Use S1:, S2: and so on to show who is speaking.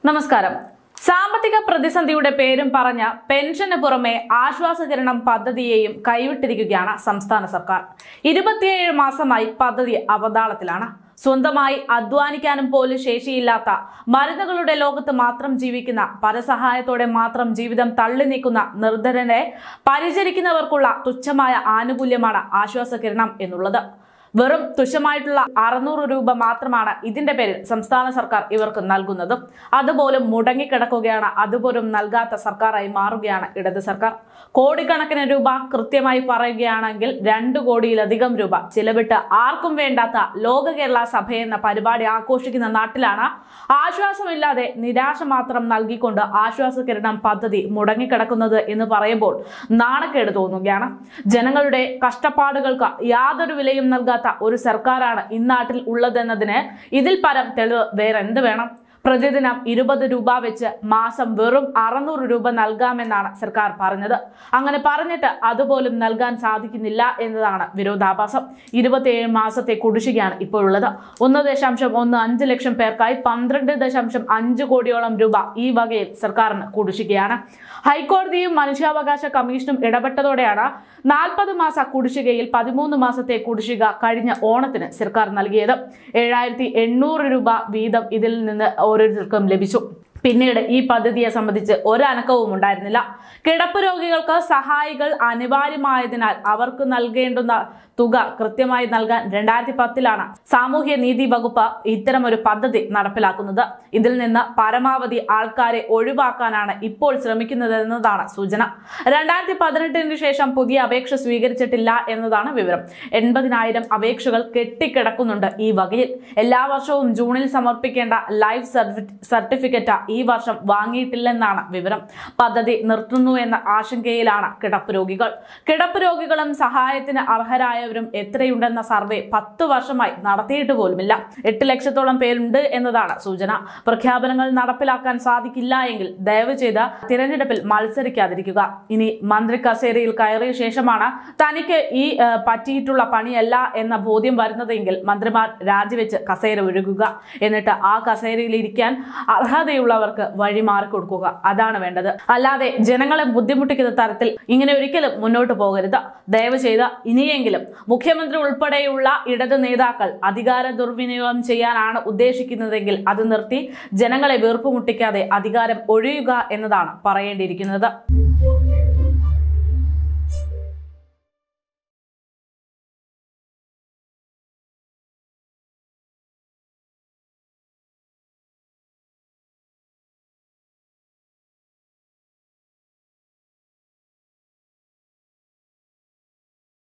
S1: നമസ്കാരം സാമ്പത്തിക പ്രതിസന്ധിയുടെ പേരും പറഞ്ഞ പെൻഷന് പുറമെ ആശ്വാസകിരണം പദ്ധതിയെയും കൈവിട്ടിരിക്കുകയാണ് സംസ്ഥാന സർക്കാർ ഇരുപത്തിയേഴ് മാസമായി പദ്ധതി അവതാളത്തിലാണ് സ്വന്തമായി അധ്വാനിക്കാനും പോലും ശേഷിയില്ലാത്ത മരുന്നുകളുടെ ലോകത്ത് മാത്രം ജീവിക്കുന്ന പരസഹായത്തോടെ മാത്രം ജീവിതം തള്ളി നീക്കുന്ന നിർധരനെ പരിചരിക്കുന്നവർക്കുള്ള തുച്ഛമായ ആനുകൂല്യമാണ് ആശ്വാസകിരണം എന്നുള്ളത് വെറും തുച്ഛമായിട്ടുള്ള അറുന്നൂറ് രൂപ മാത്രമാണ് ഇതിന്റെ പേരിൽ സംസ്ഥാന സർക്കാർ ഇവർക്ക് നൽകുന്നത് അതുപോലും മുടങ്ങിക്കിടക്കുകയാണ് അതുപോലും നൽകാത്ത സർക്കാരായി മാറുകയാണ് ഇടത് സർക്കാർ കോടിക്കണക്കിന് രൂപ കൃത്യമായി പറയുകയാണെങ്കിൽ രണ്ടു കോടിയിലധികം രൂപ ചിലവിട്ട് ആർക്കും വേണ്ടാത്ത ലോക കേരള സഭ എന്ന പരിപാടി ആഘോഷിക്കുന്ന നാട്ടിലാണ് ആശ്വാസമില്ലാതെ നിരാശ മാത്രം നൽകിക്കൊണ്ട് ആശ്വാസ കിരണം പദ്ധതി മുടങ്ങിക്കിടക്കുന്നത് എന്ന് പറയുമ്പോൾ നാണക്കേട് തോന്നുകയാണ് ജനങ്ങളുടെ കഷ്ടപ്പാടുകൾക്ക് യാതൊരു വിലയും നൽകാത്ത ഒരു സർക്കാരാണ് ഇന്നാട്ടിൽ ഉള്ളതെന്നതിന് ഇതിൽ പരം തെളിവ് വേറെന്ത് വേണം പ്രതിദിനം ഇരുപത് രൂപ വെച്ച് മാസം വെറും അറുന്നൂറ് രൂപ നൽകാമെന്നാണ് സർക്കാർ പറഞ്ഞത് അങ്ങനെ പറഞ്ഞിട്ട് അതുപോലും നൽകാൻ സാധിക്കുന്നില്ല എന്നതാണ് വിരോധാഭാസം ഇരുപത്തിയേഴ് മാസത്തെ കുടിശ്ശികയാണ് ഇപ്പോഴുള്ളത് ഒന്ന് ദശാംശം ഒന്ന് അഞ്ച് ലക്ഷം പേർക്കായി പന്ത്രണ്ട് ദശാംശം അഞ്ച് കോടിയോളം രൂപ ഈ വകയിൽ സർക്കാരിന് കുടിശ്ശികയാണ് ഹൈക്കോടതിയും മനുഷ്യാവകാശ കമ്മീഷനും ഇടപെട്ടതോടെയാണ് നാൽപ്പത് മാസ കുടിശ്ശികയിൽ പതിമൂന്ന് മാസത്തെ കുടിശ്ശിക കഴിഞ്ഞ ഓണത്തിന് സർക്കാർ നൽകിയത് ഏഴായിരത്തി എണ്ണൂറ് രൂപ വീതം ഇതിൽ നിന്ന് ഓരോരുത്തർക്കും ലഭിച്ചു പിന്നീട് ഈ പദ്ധതിയെ സംബന്ധിച്ച് ഒരനക്കവും ഉണ്ടായിരുന്നില്ല കിടപ്പ് രോഗികൾക്ക് സഹായികൾ അനിവാര്യമായതിനാൽ അവർക്ക് നൽകേണ്ടുന്ന തുക കൃത്യമായി നൽകാൻ രണ്ടായിരത്തി പത്തിലാണ് സാമൂഹ്യ നീതി വകുപ്പ് ഇത്തരമൊരു പദ്ധതി നടപ്പിലാക്കുന്നത് ഇതിൽ നിന്ന് പരമാവധി ആൾക്കാരെ ഒഴിവാക്കാനാണ് ഇപ്പോൾ ശ്രമിക്കുന്നത് എന്നതാണ് സൂചന രണ്ടായിരത്തി പതിനെട്ടിന് ശേഷം പുതിയ അപേക്ഷ സ്വീകരിച്ചിട്ടില്ല എന്നതാണ് വിവരം എൺപതിനായിരം അപേക്ഷകൾ കെട്ടിക്കിടക്കുന്നുണ്ട് ഈ വകയിൽ എല്ലാ വർഷവും ജൂണിൽ സമർപ്പിക്കേണ്ട ലൈഫ് സർട്ടിഫിക്കറ്റ് ഈ വർഷം വാങ്ങിയിട്ടില്ലെന്നാണ് വിവരം പദ്ധതി നിർത്തുന്നു എന്ന ആശങ്കയിലാണ് കിടപ്പ് രോഗികൾ കിടപ്പ് രോഗികളും സഹായത്തിന് അർഹരായവരും എത്രയുണ്ടെന്ന സർവേ പത്ത് വർഷമായി നടത്തിയിട്ട് പോലുമില്ല എട്ട് ലക്ഷത്തോളം പേരുണ്ട് എന്നതാണ് സൂചന പ്രഖ്യാപനങ്ങൾ നടപ്പിലാക്കാൻ സാധിക്കില്ല എങ്കിൽ ദയവ് ചെയ്ത് തിരഞ്ഞെടുപ്പിൽ മത്സരിക്കാതിരിക്കുക ഇനി മന്ത്രി കസേരയിൽ കയറിയ ശേഷമാണ് തനിക്ക് ഈ ആ, പറ്റിയിട്ടുള്ള പണിയല്ല എന്ന ബോധ്യം വരുന്നതെങ്കിൽ മന്ത്രിമാർ രാജിവെച്ച് കസേര ഒഴുകുക എന്നിട്ട് ആ കസേരയിൽ ഇരിക്കാൻ അർഹതയുള്ളവർക്ക് വഴി മാറിക്കൊടുക്കുക അതാണ് വേണ്ടത് അല്ലാതെ ജനങ്ങളെ ബുദ്ധിമുട്ടിക്കുന്ന തരത്തിൽ ഇങ്ങനെ ഒരിക്കലും മുന്നോട്ട് പോകരുത് ദയവ് ചെയ്ത് ഇനിയെങ്കിലും മുഖ്യമന്ത്രി ഉൾപ്പെടെയുള്ള ഇടത് നേതാക്കൾ അധികാര ദുർവിനിയോഗം ചെയ്യാനാണ് ഉദ്ദേശിക്കുന്നതെങ്കിൽ അത് നിർത്തി ജനങ്ങളെ വീർപ്പുമുട്ടിക്കാതെ അധികാരം ഒഴിയുക എന്നതാണ് പറയേണ്ടിയിരിക്കുന്നത്